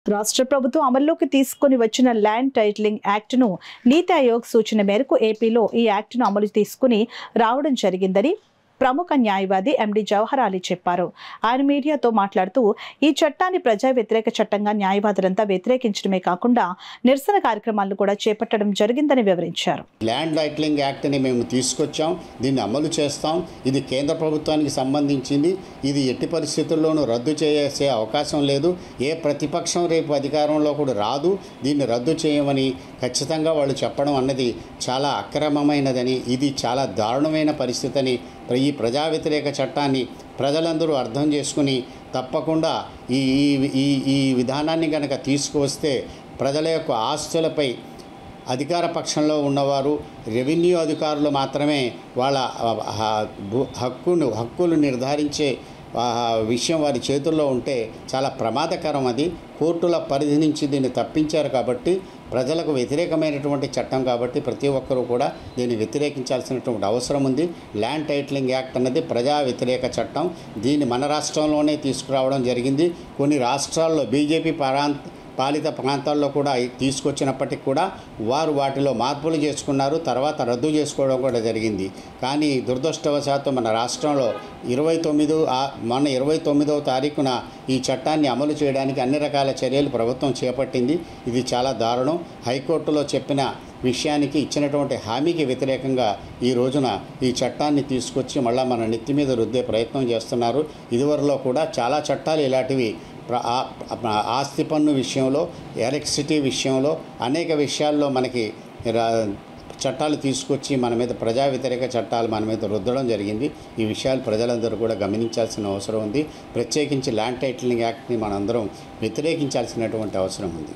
రాష్ట్ర ప్రభుత్వం అమల్లోకి తీసుకొని వచ్చిన ల్యాండ్ టైటిలింగ్ యాక్ట్ను నీతి ఆయోగ్ సూచన మేరకు ఏపీలో ఈ యాక్ట్ను అమలు తీసుకుని రావడం జరిగిందని ప్రముఖ న్యాయవాది ఎండి జవహర్ అలీ చెప్పారు ఆయన మీడియాతో మాట్లాడుతూ ఈ చట్టాన్ని ప్రజా వ్యతిరేక చట్టంగా న్యాయవాదులంతా వ్యతిరేకించడమే కాకుండా నిరసన కార్యక్రమాలను కూడా చేపట్టడం జరిగిందని వివరించారు ల్యాండ్ టైటిలింగ్ యాక్ట్ని మేము తీసుకొచ్చాం దీన్ని అమలు చేస్తాం ఇది కేంద్ర ప్రభుత్వానికి సంబంధించింది ఇది ఎట్టి పరిస్థితుల్లోనూ రద్దు చేసే అవకాశం లేదు ఏ ప్రతిపక్షం రేపు అధికారంలో కూడా రాదు దీన్ని రద్దు చేయమని ఖచ్చితంగా వాళ్ళు చెప్పడం అన్నది చాలా అక్రమమైనదని ఇది చాలా దారుణమైన పరిస్థితి అని ఈ ప్రజా వ్యతిరేక చట్టాన్ని ప్రజలందరూ అర్థం చేసుకుని తప్పకుండా ఈ ఈ ఈ ఈ విధానాన్ని కనుక తీసుకువస్తే ప్రజల యొక్క ఆస్తులపై అధికార పక్షంలో ఉన్నవారు రెవెన్యూ అధికారులు మాత్రమే వాళ్ళ ఆ, ఆ, భూ- హక్కును హక్కులు నిర్ధారించే ఆ, విషయం వారి చేతుల్లో ఉంటే చాలా ప్రమాదకరం అది కోర్టుల పరిధి నుంచి దీన్ని తప్పించారు కాబట్టి ప్రజలకు వ్యతిరేకమైనటువంటి చట్టం కాబట్టి ప్రతి ఒక్కరూ కూడా దీన్ని వ్యతిరేకించాల్సినటువంటి అవసరం ఉంది ల్యాండ్ టైటిలింగ్ యాక్ట్ అన్నది ప్రజా వ్యతిరేక చట్టం దీన్ని మన రాష్ట్రంలోనే తీసుకురావడం జరిగింది కొన్ని రాష్ట్రాల్లో బీజేపీ ప్రాంత పాలిత ప్రాంతాల్లో కూడా తీసుకొచ్చినప్పటికి కూడా వారు వాటిలో మార్పులు చేసుకున్నారు తర్వాత రద్దు చేసుకోవడం కూడా జరిగింది కానీ దురదృష్టవశాత్తు మన రాష్ట్రంలో ఇరవై తొమ్మిది మొన్న ఇరవై తొమ్మిదవ తారీఖున ఈ చట్టాన్ని అమలు చేయడానికి అన్ని రకాల చర్యలు ప్రభుత్వం చేపట్టింది ఇది చాలా దారుణం హైకోర్టులో చెప్పిన విషయానికి ఇచ్చినటువంటి హామీకి వ్యతిరేకంగా ఈ రోజున ఈ చట్టాన్ని తీసుకొచ్చి మళ్ళీ మన నెత్తి మీద రుద్దే ప్రయత్నం చేస్తున్నారు ఇదివరలో కూడా చాలా చట్టాలు ఇలాంటివి ప్ర- ఆ- ఆ- ఆస్తి పన్ను విషయంలో ఎలక్ట్రిసిటీ విషయంలో అనేక విషయాల్లో మనకి రా- చట్టాలు తీసుకొచ్చి మన మీద ప్రజా వ్యతిరేక చట్టాలు మన మీద రుద్దడం జరిగింది ఈ విషయాలు ప్రజలందరూ కూడా గమనించాల్సిన అవసరం ఉంది ప్రత్యేకించి ల్యాండ్ టైటిలింగ్ యాక్ట్ని మనందరం వ్యతిరేకించాల్సినటువంటి అవసరం ఉంది